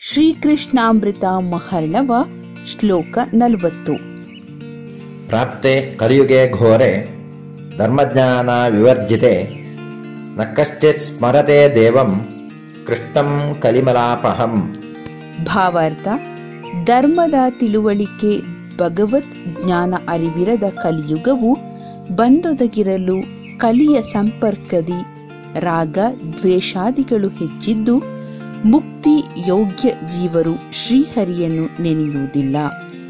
ಶ್ರೀಕೃಷ್ಣಾಮೃತ ಮಹರ್ಣವ ಶ್ಲೋಕ ನಲವತ್ತು ಪ್ರಾಪ್ತೆ ಕಲಿಯುಗೆ ಘೋರೆ ಧರ್ಮಜ್ಞಾನ ವಿವರ್ಜಿತೆ ನ ಕಶ್ಚಿತ್ ಸ್ಮರತೆ ದೇವಂ ಕೃಷ್ಣಂ ಕಲಿಮಲಾಪಹಂ ಭಾವಾರ್ಥ ಧರ್ಮದ ತಿಳುವಳಿಕೆ ಭಗವತ್ ಜ್ಞಾನ ಅರಿವಿರದ ಕಲಿಯುಗವು ಬಂದೊದಗಿರಲು ಕಲಿಯ ಸಂಪರ್ಕದಿ ರಾಗ ದ್ವೇಷಾದಿಗಳು ಹೆಚ್ಚಿದ್ದು ಮುಕ್ತಿ ಯೋಗ್ಯ ಜೀವರು ಶ್ರೀಹರಿಯನ್ನು ನೆನೆಯುವುದಿಲ್ಲ